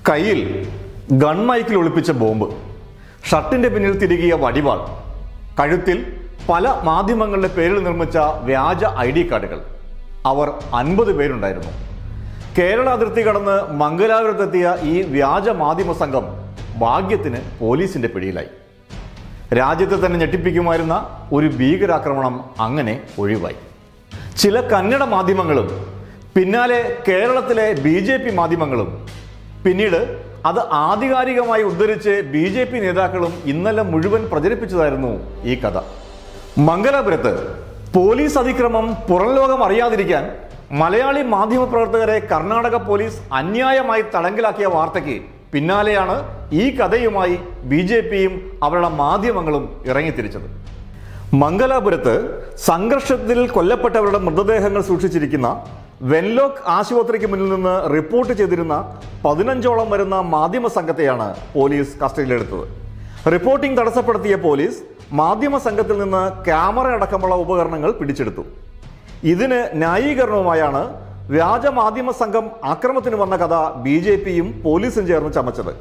കയ്യിൽ ഗൺമൈക്കിൽ ഒളിപ്പിച്ച ബോംബ് ഷർട്ടിന്റെ പിന്നിൽ തിരികിയ വടിവാൾ കഴുത്തിൽ പല മാധ്യമങ്ങളുടെ പേരിൽ നിർമ്മിച്ച വ്യാജ ഐ ഡി കാർഡുകൾ അവർ അൻപത് പേരുണ്ടായിരുന്നു കേരള അതിർത്തി കടന്ന് മംഗലാപുരത്തെത്തിയ ഈ വ്യാജ മാധ്യമ സംഘം ഭാഗ്യത്തിന് പോലീസിന്റെ പിടിയിലായി രാജ്യത്തെ തന്നെ ഞെട്ടിപ്പിക്കുമായിരുന്ന ഒരു ഭീകരാക്രമണം അങ്ങനെ ഒഴിവായി ചില കന്നഡ മാധ്യമങ്ങളും പിന്നാലെ കേരളത്തിലെ ബി ജെ പി മാധ്യമങ്ങളും പിന്നീട് അത് ആധികാരികമായി ഉദ്ധരിച്ച് ബി ജെ പി നേതാക്കളും ഇന്നലെ മുഴുവൻ പ്രചരിപ്പിച്ചതായിരുന്നു ഈ കഥ മംഗലാപുരത്ത് പോലീസ് അതിക്രമം പുറം ലോകം അറിയാതിരിക്കാൻ മലയാളി മാധ്യമപ്രവർത്തകരെ കർണാടക പോലീസ് അന്യായമായി തടങ്കലാക്കിയ വാർത്തയ്ക്ക് പിന്നാലെയാണ് ഈ കഥയുമായി ബി ജെ പിയും അവരുടെ മാധ്യമങ്ങളും ഇറങ്ങിത്തിരിച്ചത് മംഗലാപുരത്ത് സംഘർഷത്തിൽ കൊല്ലപ്പെട്ടവരുടെ മൃതദേഹങ്ങൾ സൂക്ഷിച്ചിരിക്കുന്ന വെൻലോക്ക് ആശുപത്രിക്ക് മുന്നിൽ നിന്ന് റിപ്പോർട്ട് ചെയ്തിരുന്ന പതിനഞ്ചോളം വരുന്ന മാധ്യമ സംഘത്തെയാണ് പോലീസ് കസ്റ്റഡിയിലെടുത്തത് റിപ്പോർട്ടിംഗ് തടസ്സപ്പെടുത്തിയ പോലീസ് മാധ്യമ സംഘത്തിൽ നിന്ന് ക്യാമറ അടക്കമുള്ള ഉപകരണങ്ങൾ പിടിച്ചെടുത്തു ഇതിന് ന്യായീകരണവുമായാണ് വ്യാജ മാധ്യമ സംഘം ആക്രമത്തിന് വന്ന കഥ ബി ജെ പിയും പോലീസും ചേർന്ന് ചമച്ചത്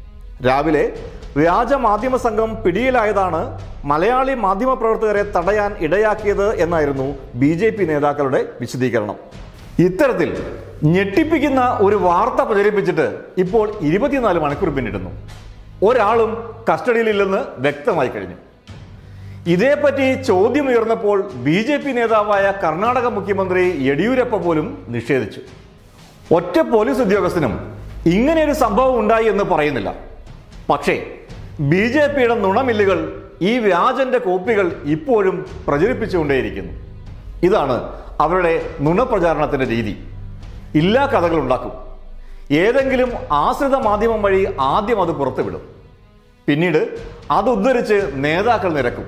രാവിലെ വ്യാജ മാധ്യമ സംഘം പിടിയിലായതാണ് മലയാളി മാധ്യമ പ്രവർത്തകരെ തടയാൻ ഇടയാക്കിയത് എന്നായിരുന്നു ബി ജെ പി നേതാക്കളുടെ വിശദീകരണം ഇത്തരത്തിൽ ഞെട്ടിപ്പിക്കുന്ന ഒരു വാർത്ത പ്രചരിപ്പിച്ചിട്ട് ഇപ്പോൾ ഇരുപത്തിനാല് മണിക്കൂർ പിന്നിടുന്നു ഒരാളും കസ്റ്റഡിയിലില്ലെന്ന് വ്യക്തമായി കഴിഞ്ഞു ഇതേപ്പറ്റി ചോദ്യമുയർന്നപ്പോൾ ബി ജെ പി നേതാവായ കർണാടക മുഖ്യമന്ത്രി യെഡിയൂരപ്പ പോലും നിഷേധിച്ചു ഒറ്റ പോലീസ് ഉദ്യോഗസ്ഥനും ഇങ്ങനെയൊരു സംഭവം ഉണ്ടായി എന്ന് പറയുന്നില്ല പക്ഷേ ബി ജെ പിയുടെ നുണമില്ലുകൾ ഈ വ്യാജന്റെ കോപ്പികൾ ഇപ്പോഴും പ്രചരിപ്പിച്ചുകൊണ്ടേയിരിക്കുന്നു ഇതാണ് അവരുടെ നുണപ്രചാരണത്തിന്റെ രീതി ഇല്ലാ കഥകൾ ഉണ്ടാക്കും ഏതെങ്കിലും ആശ്രിത മാധ്യമം വഴി ആദ്യം അത് പുറത്തുവിടും പിന്നീട് അത് ഉദ്ധരിച്ച് നേതാക്കൾ നിരക്കും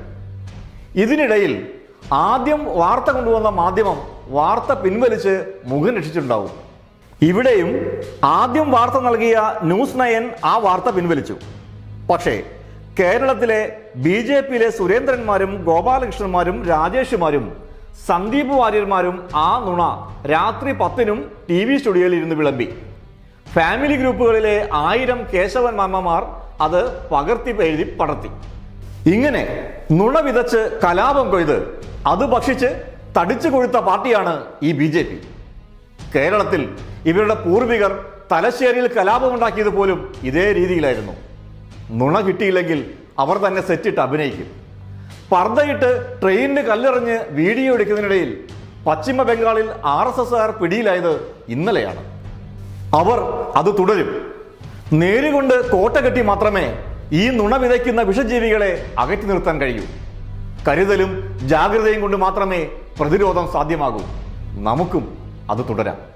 ഇതിനിടയിൽ ആദ്യം വാർത്ത കൊണ്ടുവന്ന മാധ്യമം വാർത്ത പിൻവലിച്ച് മുഖം രക്ഷിച്ചിട്ടുണ്ടാവും ഇവിടെയും ആദ്യം വാർത്ത നൽകിയ ന്യൂസ് നയൻ ആ വാർത്ത പിൻവലിച്ചു പക്ഷേ കേരളത്തിലെ ബി ജെ പിയിലെ സുരേന്ദ്രന്മാരും ഗോപാലകൃഷ്ണന്മാരും രാജേഷുമാരും സന്ദീപ് വാര്യന്മാരും ആ നുണ രാത്രി പത്തിനും ടി വി സ്റ്റുഡിയോയിൽ ഇരുന്ന് വിളമ്പി ഫാമിലി ഗ്രൂപ്പുകളിലെ ആയിരം കേശവൻ മാമ്മമാർ അത് പകർത്തി എഴുതി പടർത്തി ഇങ്ങനെ നുണ വിതച്ച് കലാപം കൊയ്ത് അത് ഭക്ഷിച്ച് തടിച്ചു കൊഴുത്ത പാർട്ടിയാണ് ഈ ബി ജെ പി കേരളത്തിൽ ഇവരുടെ പൂർവികർ തലശ്ശേരിയിൽ കലാപമുണ്ടാക്കിയത് പോലും ഇതേ രീതിയിലായിരുന്നു നുണ കിട്ടിയില്ലെങ്കിൽ അവർ തന്നെ സെറ്റിട്ട് അഭിനയിക്കും പർദ്ദയിട്ട് ട്രെയിനിന് കല്ലെറിഞ്ഞ് വീഡിയോ എടുക്കുന്നതിനിടയിൽ പശ്ചിമ ബംഗാളിൽ ആർ എസ് എസ് ആർ പിടിയിലായത് ഇന്നലെയാണ് അവർ അത് തുടരും നേരുകൊണ്ട് കോട്ട കെട്ടി മാത്രമേ ഈ നുണ വിതയ്ക്കുന്ന വിഷജീവികളെ അകറ്റി നിർത്താൻ കഴിയൂ കരുതലും ജാഗ്രതയും കൊണ്ട് മാത്രമേ പ്രതിരോധം സാധ്യമാകൂ നമുക്കും അത് തുടരാം